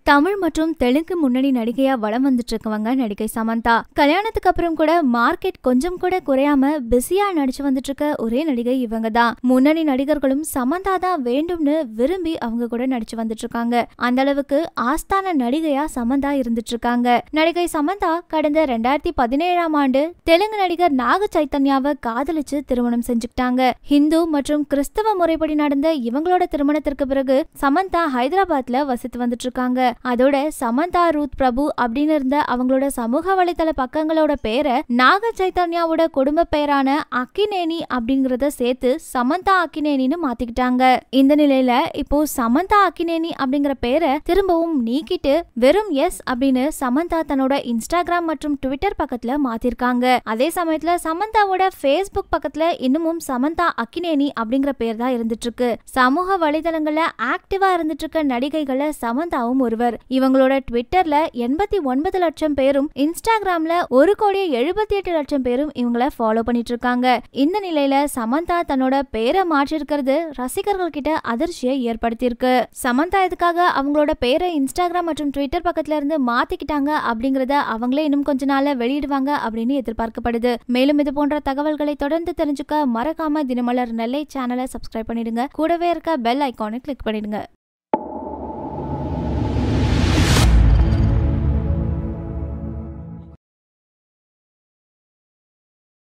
தமிழ் மற்றும் தெலுங்கு முன்னணி நடிகையா வலம் வந்துட்டு இருக்கவங்க நடிகை சமந்தா கல்யாணத்துக்கு அப்புறம் கூட மார்க்கெட் கொஞ்சம் கூட குறையாம பிஸியா நடிச்சு வந்துட்டு இருக்க ஒரே நடிகை இவங்க தான் முன்னணி நடிகர்களும் சமந்தா தான் வேண்டும்னு விரும்பி அவங்க கூட நடிச்சு வந்துட்டு இருக்காங்க அந்த அளவுக்கு ஆஸ்தான நடிகையா சமந்தா இருந்துட்டு இருக்காங்க நடிகை சமந்தா கடந்த ரெண்டாயிரத்தி பதினேழாம் ஆண்டு தெலுங்கு நடிகர் நாக சைத்தன்யாவை காதலிச்சு திருமணம் செஞ்சுக்கிட்டாங்க ஹிந்து மற்றும் கிறிஸ்தவ முறைப்படி நடந்த இவங்களோட திருமணத்திற்கு பிறகு சமந்தா ஹைதராபாத்ல வசித்து வந்துட்டு இருக்காங்க அதோட சமந்தா ரூத் பிரபு அப்படின்னு இருந்த அவங்களோட சமூக வலைதள பக்கங்களோட பேரை நாக சைத்தன்யாவோட குடும்ப பெயரான அக்கினேனி அப்படிங்கறத சேர்த்து சமந்தா அக்கினேனின்னு மாத்திக்கிட்டாங்க இந்த நிலையில இப்போ சமந்தா அக்கினேனி அப்படிங்கிற பேரை திரும்பவும் நீக்கிட்டு வெறும் எஸ் அப்படின்னு சமந்தா தன்னோட இன்ஸ்டாகிராம் மற்றும் ட்விட்டர் பக்கத்துல மாத்திருக்காங்க அதே சமயத்துல சமந்தாவோட ஃபேஸ்புக் பக்கத்துல இன்னமும் சமந்தா அக்கினேனி அப்படிங்கிற பேர் தான் இருந்துட்டு இருக்கு சமூக வலைதளங்கள்ல ஆக்டிவா இருந்துட்டு இருக்க நடிகைகளை சமந்தாவும் ஒருவர் இவங்களோட ட்விட்டர்ல எண்பத்தி ஒன்பது லட்சம் பேரும் இன்ஸ்டாகிராம்ல ஒரு கோடியே எழுபத்தி எட்டு லட்சம் பேரும் இவங்கள ஃபாலோ பண்ணிட்டு இருக்காங்க இந்த நிலையில சமந்தா தன்னோட பேரை மாற்றிருக்கிறது ரசிகர்கள் கிட்ட அதிர்ச்சியை ஏற்படுத்தியிருக்கு சமந்தா இதுக்காக அவங்களோட பேரை இன்ஸ்டாகிராம் மற்றும் ட்விட்டர் பக்கத்துல இருந்து மாத்திக்கிட்டாங்க அப்படிங்கறத அவங்களே இன்னும் கொஞ்ச நாள்ல வெளியிடுவாங்க அப்படின்னு எதிர்பார்க்கப்படுது மேலும் இது போன்ற தகவல்களை தொடர்ந்து தெரிஞ்சுக்க மறக்காம தினமலர் நெல்லை சேனலை சப்ஸ்கிரைப் பண்ணிடுங்க கூடவே இருக்க பெல் ஐக்கானை கிளிக் பண்ணிடுங்க